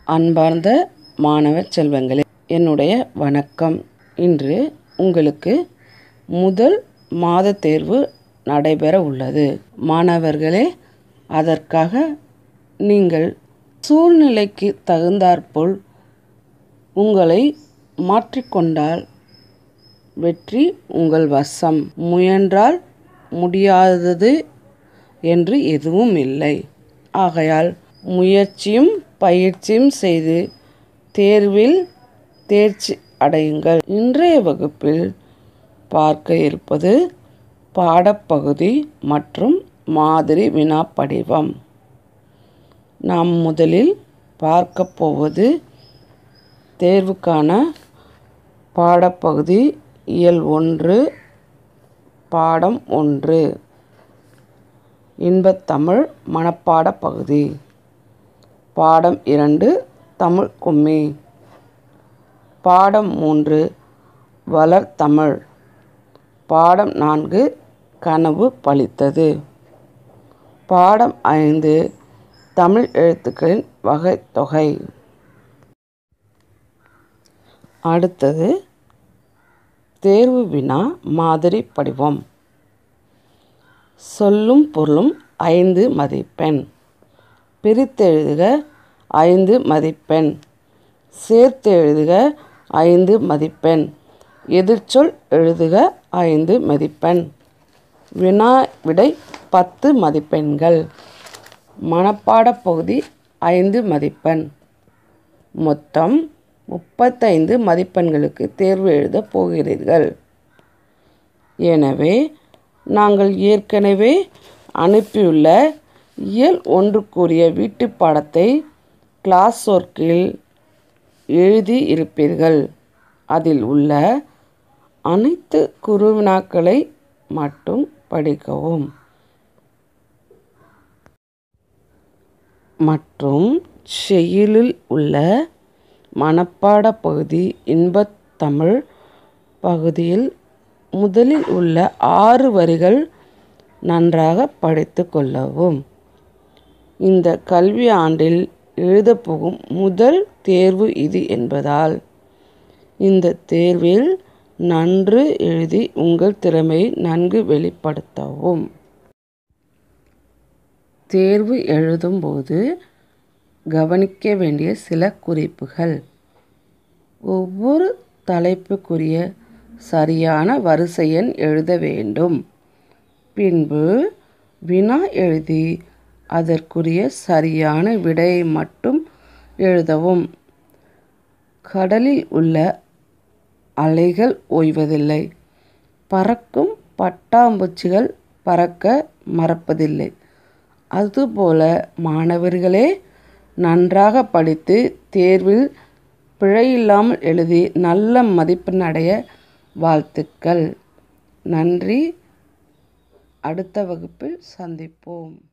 அன்பார்ந்த மாணவ செல்வங்களே என்னுடைய வணக்கம் இன்று உங்களுக்கு முதல் மாத தேர்வு நடைபெற உள்ளது மாணவர்களே அதற்காக நீங்கள் சூழ்நிலைக்கு தகுந்தாற்போல் உங்களை மாற்றிக்கொண்டால் வெற்றி உங்கள் வசம் முயன்றால் முடியாதது என்று எதுவும் இல்லை ஆகையால் முயற்சியும் பயிற்சியும் செய்து தேர்வில் தேர்ச்சி அடையுங்கள் இன்றைய வகுப்பில் பார்க்க இருப்பது பாடப்பகுதி மற்றும் மாதிரி வினா படிவம் நாம் முதலில் பார்க்க போவது தேர்வுக்கான பாடப்பகுதி இயல் ஒன்று பாடம் ஒன்று இன்பத்தமிழ் மனப்பாட பகுதி பாடம் இரண்டு தமிழ் கும்மி பாடம் மூன்று வளர்தமிழ் பாடம் நான்கு கனவு பலித்தது பாடம் ஐந்து தமிழ் எழுத்துக்களின் வகைத்தொகை அடுத்தது தேர்வு வினா மாதிரி படிவம் சொல்லும் பொருளும் ஐந்து மதிப்பெண் பிரித்தெழுதுக ஐந்து மதிப்பெண் சேர்த்து எழுதுக ஐந்து மதிப்பெண் எதிர்ச்சொல் எழுதுக ஐந்து மதிப்பெண் வினா விடை பத்து மதிப்பெண்கள் மனப்பாடப் பகுதி ஐந்து மதிப்பெண் மொத்தம் முப்பத்தைந்து மதிப்பெண்களுக்கு தேர்வு எழுதப் போகிறீர்கள் எனவே நாங்கள் ஏற்கனவே அனுப்பியுள்ள இயல் ஒன்றுக்குரிய வீட்டுப் பாடத்தை கிளாஸ் ஒர்க்கில் எழுதி இருப்பீர்கள் அதில் உள்ள அனைத்து குறுவினாக்களை மட்டும் படிக்கவும் மற்றும் செயலில் உள்ள மனப்பாட பகுதி இன்பத்தமிழ் பகுதியில் முதலில் உள்ள ஆறு வரிகள் நன்றாக படித்து கொள்ளவும் இந்த கல்வி ஆண்டில் எழுதப்போகும் முதல் தேர்வு இது என்பதால் இந்த தேர்வில் நன்று எழுதி உங்கள் திறமையை நன்கு வெளிப்படுத்தவும் தேர்வு எழுதும்போது கவனிக்க வேண்டிய சில குறிப்புகள் ஒவ்வொரு தலைப்புக்குரிய சரியான வரிசை எண் எழுத வேண்டும் பின்பு வினா எழுதி அதற்குரிய சரியான விடையை மட்டும் எழுதவும் கடலில் உள்ள அலைகள் ஓய்வதில்லை பறக்கும் பட்டாம்பூச்சிகள் பறக்க மறப்பதில்லை அதுபோல மாணவர்களே நன்றாக படித்து தேர்வில் பிழையில்லாமல் எழுதி நல்ல மதிப்பெண் அடைய வாழ்த்துக்கள் நன்றி அடுத்த வகுப்பில் சந்திப்போம்